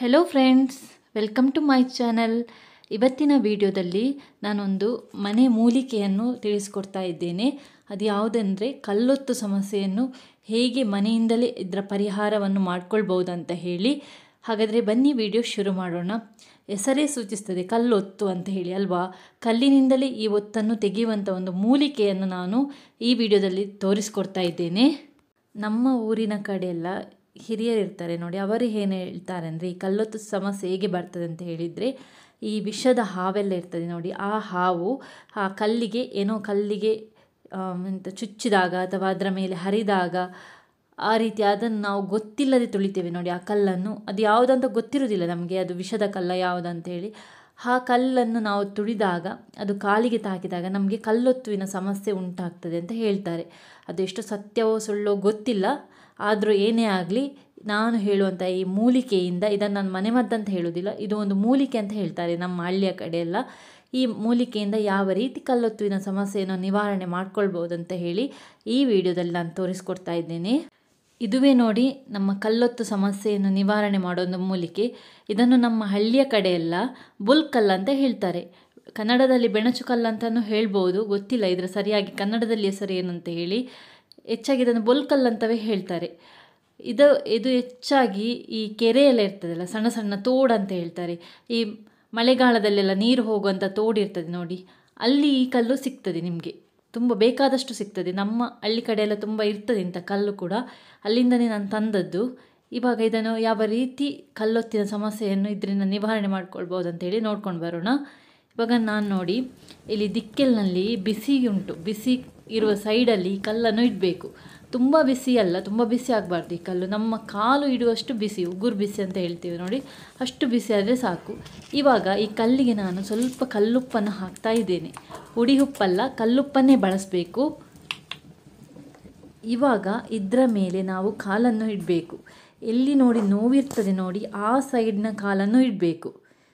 hello friends welcome to my channel ಇವತ್ತಿನ ವಿಡಿಯೋದಲ್ಲಿ ನಾನೊಂದು ಮನೆ ಮೂಲಿಕೆಯನ್ನು ತಿಳಿಸ್ಕೊಡ್ತಾ ಇದ್ದೇನೆ ಅದು ಯಾವುದೆಂದರೆ ಕಲ್ಲೊತ್ತು ಸಮಸ್ಯೆಯನ್ನು ಹೇಗೆ ಮನೆಯಿಂದಲೇ ಇದರ ಪರಿಹಾರವನ್ನು ಮಾಡ್ಕೊಳ್ಬೋದಂತ ಹೇಳಿ ಹಾಗಾದರೆ ಬನ್ನಿ ವಿಡಿಯೋ ಶುರು ಮಾಡೋಣ ಹೆಸರೇ ಸೂಚಿಸ್ತದೆ ಕಲ್ಲೊತ್ತು ಅಂತ ಹೇಳಿ ಅಲ್ವಾ ಕಲ್ಲಿನಿಂದಲೇ ಈ ಒತ್ತನ್ನು ತೆಗೆಯುವಂಥ ಒಂದು ಮೂಲಿಕೆಯನ್ನು ನಾನು ಈ ವಿಡಿಯೋದಲ್ಲಿ ತೋರಿಸ್ಕೊಡ್ತಾ ಇದ್ದೇನೆ ನಮ್ಮ ಊರಿನ ಕಡೆ ಎಲ್ಲ ಹಿರಿಯರು ಇರ್ತಾರೆ ನೋಡಿ ಅವರು ಏನು ಹೇಳ್ತಾರೆ ಅಂದರೆ ಈ ಕಲ್ಲೊತ್ತು ಸಮಸ್ಯೆ ಹೇಗೆ ಬರ್ತದೆ ಅಂತ ಹೇಳಿದರೆ ಈ ವಿಷದ ಹಾವೆಲ್ಲ ಇರ್ತದೆ ನೋಡಿ ಆ ಹಾವು ಆ ಕಲ್ಲಿಗೆ ಏನೋ ಕಲ್ಲಿಗೆ ಎಂತ ಚುಚ್ಚಿದಾಗ ಅಥವಾ ಅದರ ಮೇಲೆ ಹರಿದಾಗ ಆ ರೀತಿ ಅದನ್ನು ನಾವು ಗೊತ್ತಿಲ್ಲದೆ ತುಳಿತೇವೆ ನೋಡಿ ಆ ಕಲ್ಲನ್ನು ಅದು ಯಾವುದಂತ ಗೊತ್ತಿರೋದಿಲ್ಲ ನಮಗೆ ಅದು ವಿಷದ ಕಲ್ಲ ಯಾವುದಂತ ಹೇಳಿ ಆ ಕಲ್ಲನ್ನು ನಾವು ತುಳಿದಾಗ ಅದು ಕಾಲಿಗೆ ತಾಕಿದಾಗ ನಮಗೆ ಕಲ್ಲೊತ್ತುವಿನ ಸಮಸ್ಯೆ ಉಂಟಾಗ್ತದೆ ಅಂತ ಹೇಳ್ತಾರೆ ಅದು ಎಷ್ಟು ಸತ್ಯವೋ ಸುಳ್ಳೋ ಗೊತ್ತಿಲ್ಲ ಆದರೂ ಏನೇ ಆಗಲಿ ನಾನು ಹೇಳುವಂಥ ಈ ಮೂಲಿಕೆಯಿಂದ ಇದನ್ನು ನಾನು ಮನೆಮದ್ದಂತ ಹೇಳೋದಿಲ್ಲ ಇದು ಒಂದು ಮೂಲಿಕೆ ಅಂತ ಹೇಳ್ತಾರೆ ನಮ್ಮ ಹಳ್ಳಿಯ ಕಡೆ ಎಲ್ಲ ಈ ಮೂಲಿಕೆಯಿಂದ ಯಾವ ರೀತಿ ಕಲ್ಲೊತ್ತುವಿನ ಸಮಸ್ಯೆಯನ್ನು ನಿವಾರಣೆ ಮಾಡ್ಕೊಳ್ಬೋದಂತ ಹೇಳಿ ಈ ವಿಡಿಯೋದಲ್ಲಿ ನಾನು ತೋರಿಸ್ಕೊಡ್ತಾ ಇದ್ದೇನೆ ಇದುವೇ ನೋಡಿ ನಮ್ಮ ಕಲ್ಲೊತ್ತು ಸಮಸ್ಯೆಯನ್ನು ನಿವಾರಣೆ ಮಾಡೋ ಒಂದು ಮೂಲಿಕೆ ಇದನ್ನು ನಮ್ಮ ಹಳ್ಳಿಯ ಕಡೆ ಎಲ್ಲ ಬುಲ್ಕಲ್ ಅಂತ ಹೇಳ್ತಾರೆ ಕನ್ನಡದಲ್ಲಿ ಬೆಣಚು ಕಲ್ಲು ಅಂತಲೂ ಹೇಳ್ಬೋದು ಗೊತ್ತಿಲ್ಲ ಇದರ ಸರಿಯಾಗಿ ಕನ್ನಡದಲ್ಲಿ ಹೆಸರು ಏನಂತ ಹೇಳಿ ಹೆಚ್ಚಾಗಿ ಇದನ್ನು ಬೊಲ್ಕಲ್ ಅಂತವೇ ಹೇಳ್ತಾರೆ ಇದು ಇದು ಹೆಚ್ಚಾಗಿ ಈ ಕೆರೆಯೆಲ್ಲ ಇರ್ತದಲ್ಲ ಸಣ್ಣ ಸಣ್ಣ ತೋಡು ಅಂತ ಹೇಳ್ತಾರೆ ಈ ಮಳೆಗಾಲದಲ್ಲೆಲ್ಲ ನೀರು ಹೋಗುವಂಥ ತೋಡು ಇರ್ತದೆ ನೋಡಿ ಅಲ್ಲಿ ಈ ಕಲ್ಲು ಸಿಗ್ತದೆ ನಿಮಗೆ ತುಂಬ ಬೇಕಾದಷ್ಟು ಸಿಗ್ತದೆ ನಮ್ಮ ಹಳ್ಳಿ ಕಡೆ ಎಲ್ಲ ತುಂಬ ಇರ್ತದೆ ಇಂಥ ಕಲ್ಲು ಕೂಡ ಅಲ್ಲಿಂದನೇ ನಾನು ತಂದದ್ದು ಇವಾಗ ಇದನ್ನು ಯಾವ ರೀತಿ ಕಲ್ಲೊತ್ತಿನ ಸಮಸ್ಯೆಯನ್ನು ಇದರಿಂದ ನಿವಾರಣೆ ಮಾಡ್ಕೊಳ್ಬೋದು ಅಂತೇಳಿ ನೋಡ್ಕೊಂಡು ಬರೋಣ ಇವಾಗ ನಾನು ನೋಡಿ ಇಲ್ಲಿ ದಿಕ್ಕೆಲ್ನಲ್ಲಿ ಬಿಸಿ ಉಂಟು ಬಿಸಿ ಇರುವ ಸೈಡಲ್ಲಿ ಈ ಕಲ್ಲನ್ನು ಇಡಬೇಕು ತುಂಬ ಬಿಸಿ ಅಲ್ಲ ತುಂಬ ಬಿಸಿ ಆಗಬಾರ್ದು ಈ ಕಲ್ಲು ನಮ್ಮ ಕಾಲು ಇಡುವಷ್ಟು ಬಿಸಿ ಉಗುರು ಬಿಸಿ ಅಂತ ಹೇಳ್ತೀವಿ ನೋಡಿ ಅಷ್ಟು ಬಿಸಿ ಆದರೆ ಸಾಕು ಇವಾಗ ಈ ಕಲ್ಲಿಗೆ ನಾನು ಸ್ವಲ್ಪ ಕಲ್ಲುಪ್ಪನ್ನು ಹಾಕ್ತಾ ಇದ್ದೇನೆ ಹುಡಿ ಉಪ್ಪಲ್ಲ ಕಲ್ಲುಪ್ಪನ್ನೇ ಬಳಸಬೇಕು ಇವಾಗ ಇದರ ಮೇಲೆ ನಾವು ಕಾಲನ್ನು ಇಡಬೇಕು ಎಲ್ಲಿ ನೋಡಿ ನೋವಿರ್ತದೆ ನೋಡಿ ಆ ಸೈಡ್ನ ಕಾಲನ್ನು ಇಡಬೇಕು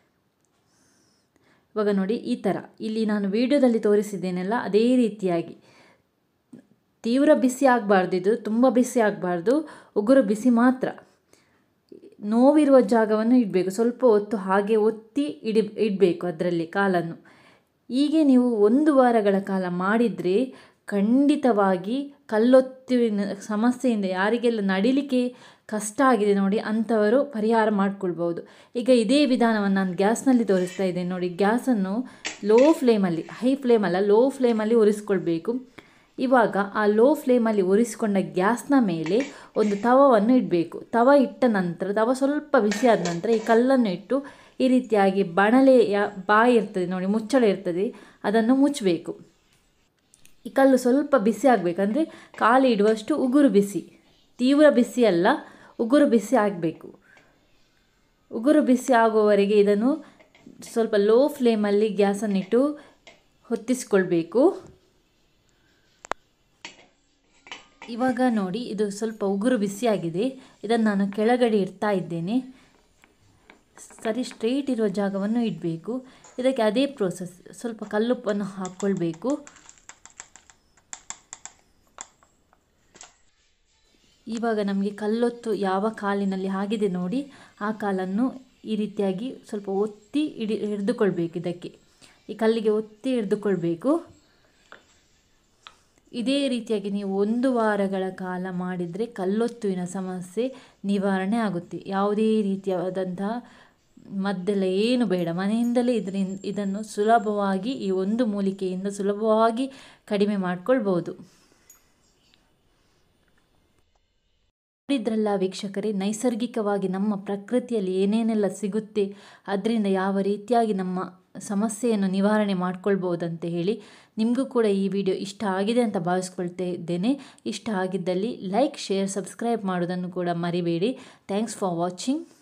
ಇವಾಗ ನೋಡಿ ಈ ಥರ ಇಲ್ಲಿ ನಾನು ವಿಡಿಯೋದಲ್ಲಿ ತೋರಿಸಿದ್ದೇನಲ್ಲ ಅದೇ ರೀತಿಯಾಗಿ ತೀವ್ರ ಬಿಸಿ ಆಗಬಾರ್ದು ಇದು ತುಂಬ ಬಿಸಿ ಆಗಬಾರ್ದು ಉಗುರು ಬಿಸಿ ಮಾತ್ರ ನೋವಿರುವ ಜಾಗವನ್ನು ಇಡಬೇಕು ಸ್ವಲ್ಪ ಹೊತ್ತು ಹಾಗೆ ಒತ್ತಿ ಇಡಿ ಇಡಬೇಕು ಅದರಲ್ಲಿ ಕಾಲನ್ನು ಹೀಗೆ ನೀವು ಒಂದು ವಾರಗಳ ಕಾಲ ಮಾಡಿದರೆ ಖಂಡಿತವಾಗಿ ಕಲ್ಲೊತ್ತಿನ ಸಮಸ್ಯೆಯಿಂದ ಯಾರಿಗೆಲ್ಲ ನಡಿಲಿಕ್ಕೆ ಕಷ್ಟ ಆಗಿದೆ ನೋಡಿ ಅಂಥವರು ಪರಿಹಾರ ಮಾಡ್ಕೊಳ್ಬೋದು ಈಗ ಇದೇ ವಿಧಾನವನ್ನು ನಾನು ಗ್ಯಾಸ್ನಲ್ಲಿ ತೋರಿಸ್ತಾ ಇದ್ದೇನೆ ನೋಡಿ ಗ್ಯಾಸನ್ನು ಲೋ ಫ್ಲೇಮಲ್ಲಿ ಹೈ ಫ್ಲೇಮಲ್ಲ ಲೋ ಫ್ಲೇಮಲ್ಲಿ ಉರಿಸ್ಕೊಳ್ಬೇಕು ಇವಾಗ ಆ ಲೋ ಫ್ಲೇಮಲ್ಲಿ ಉರಿಸಿಕೊಂಡ ಗ್ಯಾಸ್ನ ಮೇಲೆ ಒಂದು ತವವನ್ನು ಇಡಬೇಕು ತವ ಇಟ್ಟ ನಂತರ ತವ ಸ್ವಲ್ಪ ಬಿಸಿಯಾದ ನಂತರ ಈ ಕಲ್ಲನ್ನು ಇಟ್ಟು ಈ ರೀತಿಯಾಗಿ ಬಣಲೆಯ ಬಾಯಿ ಇರ್ತದೆ ನೋಡಿ ಮುಚ್ಚಳ ಇರ್ತದೆ ಅದನ್ನು ಮುಚ್ಚಬೇಕು ಈ ಕಲ್ಲು ಸ್ವಲ್ಪ ಬಿಸಿ ಆಗಬೇಕಂದ್ರೆ ಕಾಲು ಇಡುವಷ್ಟು ಉಗುರು ಬಿಸಿ ತೀವ್ರ ಬಿಸಿ ಅಲ್ಲ ಉಗುರು ಬಿಸಿ ಆಗಬೇಕು ಉಗುರು ಬಿಸಿ ಆಗುವವರೆಗೆ ಇದನ್ನು ಸ್ವಲ್ಪ ಲೋ ಫ್ಲೇಮಲ್ಲಿ ಗ್ಯಾಸನ್ನಿಟ್ಟು ಹೊತ್ತಿಸ್ಕೊಳ್ಬೇಕು ಇವಾಗ ನೋಡಿ ಇದು ಸ್ವಲ್ಪ ಉಗುರು ಬಿಸಿಯಾಗಿದೆ ಇದನ್ನು ನಾನು ಕೆಳಗಡೆ ಇಡ್ತಾ ಇದ್ದೇನೆ ಸರಿ ಸ್ಟ್ರೈಟ್ ಇರುವ ಜಾಗವನ್ನು ಇಡಬೇಕು ಇದಕ್ಕೆ ಅದೇ ಪ್ರೋಸೆಸ್ ಸ್ವಲ್ಪ ಕಲ್ಲುಪ್ಪನ್ನು ಹಾಕ್ಕೊಳ್ಬೇಕು ಇವಾಗ ನಮಗೆ ಕಲ್ಲೊತ್ತು ಯಾವ ಕಾಲಿನಲ್ಲಿ ಆಗಿದೆ ನೋಡಿ ಆ ಕಾಲನ್ನು ಈ ರೀತಿಯಾಗಿ ಸ್ವಲ್ಪ ಒತ್ತಿ ಹಿಡಿ ಹಿಡಿದುಕೊಳ್ಬೇಕು ಇದಕ್ಕೆ ಈ ಕಲ್ಲಿಗೆ ಒತ್ತಿ ಹಿಡಿದುಕೊಳ್ಬೇಕು ಇದೇ ರೀತಿಯಾಗಿ ನೀವು ಒಂದು ವಾರಗಳ ಕಾಲ ಮಾಡಿದರೆ ಕಲ್ಲೊತ್ತುವಿನ ಸಮಸ್ಯೆ ನಿವಾರಣೆ ಆಗುತ್ತೆ ಯಾವುದೇ ರೀತಿಯಾದಂತಹ ಮದ್ದೆಲ್ಲ ಏನು ಬೇಡ ಮನೆಯಿಂದಲೇ ಇದರಿಂದ ಇದನ್ನು ಸುಲಭವಾಗಿ ಈ ಒಂದು ಮೂಲಿಕೆಯಿಂದ ಸುಲಭವಾಗಿ ಕಡಿಮೆ ಮಾಡಿಕೊಳ್ಬೋದು ನೋಡಿದ್ರಲ್ಲ ವೀಕ್ಷಕರೇ ನೈಸರ್ಗಿಕವಾಗಿ ನಮ್ಮ ಪ್ರಕೃತಿಯಲ್ಲಿ ಏನೇನೆಲ್ಲ ಸಿಗುತ್ತೆ ಅದರಿಂದ ಯಾವ ರೀತಿಯಾಗಿ ನಮ್ಮ ಸಮಸ್ಯೆಯನ್ನು ನಿವಾರಣೆ ಮಾಡ್ಕೊಳ್ಬೋದಂತ ಹೇಳಿ ನಿಮಗೂ ಕೂಡ ಈ ವಿಡಿಯೋ ಇಷ್ಟ ಆಗಿದೆ ಅಂತ ಭಾವಿಸ್ಕೊಳ್ತಾ ಇದ್ದೇನೆ ಇಷ್ಟ ಆಗಿದ್ದಲ್ಲಿ ಲೈಕ್ ಶೇರ್ ಸಬ್ಸ್ಕ್ರೈಬ್ ಮಾಡೋದನ್ನು ಕೂಡ ಮರಿಬೇಡಿ ಥ್ಯಾಂಕ್ಸ್ ಫಾರ್ ವಾಚಿಂಗ್